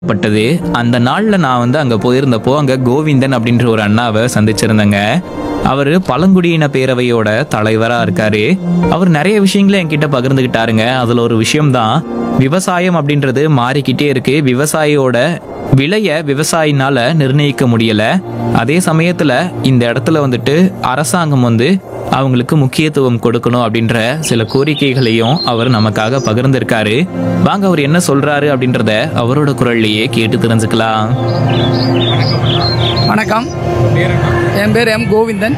பட்டது அந்த நாள்ல நான் வந்து அங்க போயிருந்தப்போ அங்க கோவிந்தன் அப்படின்ற ஒரு அண்ணாவை சந்திச்சிருந்தேங்க அவரு பழங்குடியின பேரவையோட தலைவரா இருக்காரு அவர் நிறைய விஷயங்களை என்கிட்ட பகிர்ந்துகிட்டாருங்க அதுல ஒரு விஷயம்தான் விவசாயம் அப்படின்றது மாறிக்கிட்டே இருக்கு விவசாயியோட விலைய விவசாயினால நிர்ணயிக்க முடியல அதே சமயத்துல இந்த இடத்துல வந்துட்டு அரசாங்கம் வந்து அவங்களுக்கு முக்கியத்துவம் கொடுக்கணும் அப்படின்ற சில கோரிக்கைகளையும் அவர் நமக்காக பகிர்ந்திருக்காரு வாங்க அவர் என்ன சொல்றாரு அப்படின்றத அவரோட குரல்லையே கேட்டு தெரிஞ்சுக்கலாம் வணக்கம் என் பேர் எம் கோவிந்தன்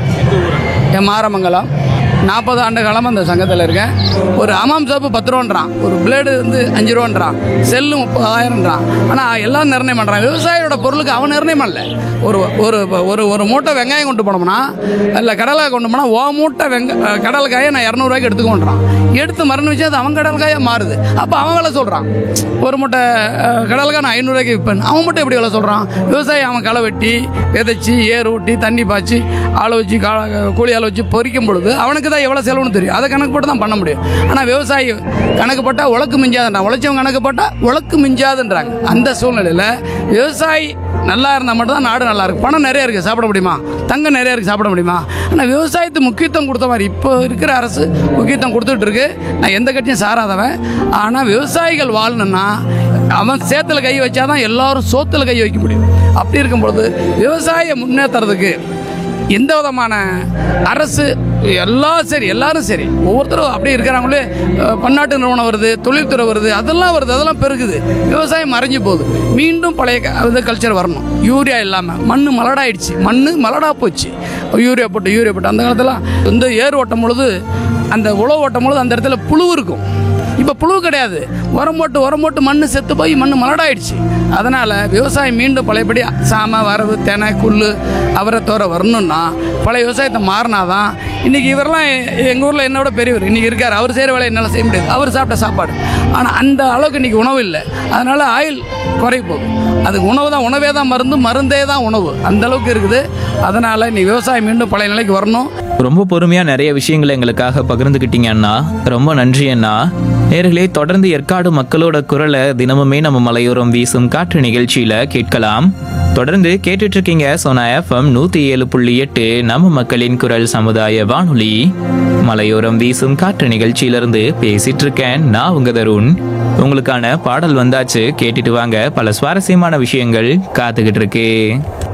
என் மாரமங்கலம் நாற்பது ஆண்டு காலம் அந்த சங்கத்தில் இருக்கேன் ஒரு அமாம் சோப்பு பத்து ரூபான்றான் ஒரு பிளேடு வந்து அஞ்சு ரூபான்றான் செல்லு முப்பதாயிரம்ன்றான் ஆனால் எல்லாம் நிர்ணயம் பண்ணுறான் விவசாயியோட பொருளுக்கு அவன் நிர்ணயம் பண்ணல ஒரு ஒரு ஒரு ஒரு மூட்டை வெங்காயம் கொண்டு போனோம்னா இல்லை கடலை கொண்டு போனால் ஓ மூட்டை வெங்க அஹ் கடலைக்காயை நான் இரநூறுவாய்க்கு எடுத்துக்கோன்றான் எடுத்து மருந்து வச்சு அது அவன் கடலைக்காயாக மாறுது அப்போ அவன் விலை சொல்கிறான் ஒரு மூட்டை அஹ், கடலைக்காய் நான் ஐநூறுரூவாய்க்கு விற்பேன் அவன் மட்டும் எப்படி விலை சொல்கிறான் விவசாயி அவன் களை வெட்டி விதைச்சி ஏர் ஊட்டி தண்ணி பாய்ச்சி ஆளை வச்சு கா கூலி ஆளை வச்சு பொறிக்கும் பொழுது அவனுக்கு தான் எவ்வளோ செலவுன்னு தெரியும் அதை கணக்கு போட்டு தான் பண்ண முடியும் ஆனால் விவசாயி கணக்கு போட்டால் உழக்கு மிஞ்சாதுன்றான் உழைச்சவன் கணக்கு போட்டால் உழக்கு மிஞ்சாதுன்றாங்க அந்த சூழ்நிலையில் விவசாயி நல்லா இருந்தால் மட்டும்தான் நாடு நல்லா இருக்கு பணம் நிறைய இருக்குது சாப்பிட முடியுமா தங்கம் நிறைய இருக்குது சாப்பிட முடியுமா ஆனால் விவசாயத்துக்கு முக்கியத்துவம் கொடுத்த மாதிரி இப்போ இருக்கிற அரசு முக்கியத்துவம் கொடுத்துட்டு இருக்கு நான் எந்த கட்சியும் சாராதவன் ஆனால் விவசாயிகள் வாழணும்னா அவன் சேத்துல கை வச்சாதான் எல்லாரும் சோத்துல கை வைக்க முடியும் அப்படி இருக்கும் பொழுது விவசாய முன்னேற்றுறதுக்கு எந்த விதமான அரசு எல்லாம் சரி எல்லாரும் சரி ஒவ்வொருத்தரும் அப்படியே இருக்கிறாங்களே அஹ், பன்னாட்டு நிறுவனம் வருது தொழில்துறை வருது அதெல்லாம் வருது அதெல்லாம் பெருகுது விவசாயம் மறைஞ்சு போகுது மீண்டும் பழைய க- இது கல்ச்சர் வரணும் யூரியா இல்லாமல் மண் மலடாயிடுச்சு மண் மலடா போச்சு யூரியா போட்டு யூரியா போட்டு அந்த காலத்துல வந்து ஏர் ஓட்டும் பொழுது அந்த உழவு ஓட்டும் பொழுது அந்த இடத்துல புழு இருக்கும் இப்போ புழு கிடையாது உரம் போட்டு உரம் போட்டு மண் செத்து போய் மண் மலடாயிடுச்சு அதனால் விவசாயம் மீண்டும் பழையபடி சாம வரவு தெனை குள்ளு அவரை தோற வரணும்னா பழைய விவசாயத்தை மாறினாதான் இன்றைக்கி இவரெல்லாம் எங்கள் ஊரில் என்னோட பெரியவர் இன்றைக்கி இருக்கார் அவர் செய்கிற வேலை என்னால் செய்ய முடியாது அவர் சாப்பிட்ட சாப்பாடு ஆனால் அந்த அளவுக்கு இன்றைக்கி உணவு இல்லை அதனால் ஆயில் குறைய போகுது அதுக்கு உணவு தான் உணவே தான் மருந்து மருந்தே தான் உணவு அந்த அளவுக்கு இருக்குது அதனால் இன்னைக்கு விவசாயம் மீண்டும் பழைய நிலைக்கு வரணும் ரொம்ப பொறுமையா நிறைய விஷயங்களை எங்களுக்காக பகிர்ந்துக்கிட்டீங்க அண்ணா ரொம்ப நன்றி அண்ணா நேர்களே தொடர்ந்து ஏற்காடு மக்களோட குரலை தினமுமே நம்ம மலையோரம் வீசும் காற்று நிகழ்ச்சியில கேட்கலாம் தொடர்ந்து கேட்டுட்டு இருக்கீங்க சோனா எஃப்எம் நூத்தி ஏழு புள்ளி எட்டு நம்ம மக்களின் குரல் சமுதாய வானொலி மலையோரம் வீசும் காற்று நிகழ்ச்சியிலிருந்து பேசிட்டு இருக்கேன் நான் உங்க தருண் உங்களுக்கான பாடல் வந்தாச்சு கேட்டுட்டு வாங்க பல சுவாரஸ்யமான விஷயங்கள் காத்துக்கிட்டு இருக்கு